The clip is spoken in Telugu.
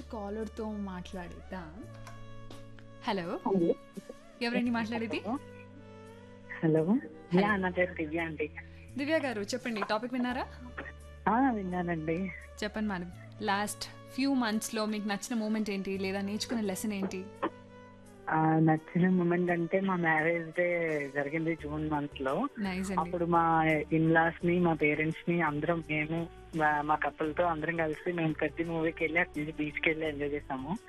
కాలర్తో మాట్లాడేద్దాం హలో ఎవరండి మాట్లాడేది హలో యా నా పేరు దివ్య అండి దివ్య గారు చెప్పండి టాపిక్ విన్నారా ఆ, విన్నానండి చెప్పండి మేడం లాస్ట్ ఫ్యూ మంత్స్లో మీకు నచ్చిన మూమెంట్ ఏంటి లేదా నేర్చుకున్న లెసన్ ఏంటి ఆ, నచ్చిన మూమెంట్ అంటే మా మ్యారేజ్ డే జరిగింది జూన్ మంత్ లో నైస్ అండి అప్పుడు మా ఇన్లాస్ ని మా పేరెంట్స్ ని అందరం మేము మా- మా కప్పులతో అందరం కలిసి మేము పెద్ద మూవీకి వెళ్ళి అక్కడి నుంచి బీచ్ కి వెళ్ళి ఎంజాయ్ చేసాము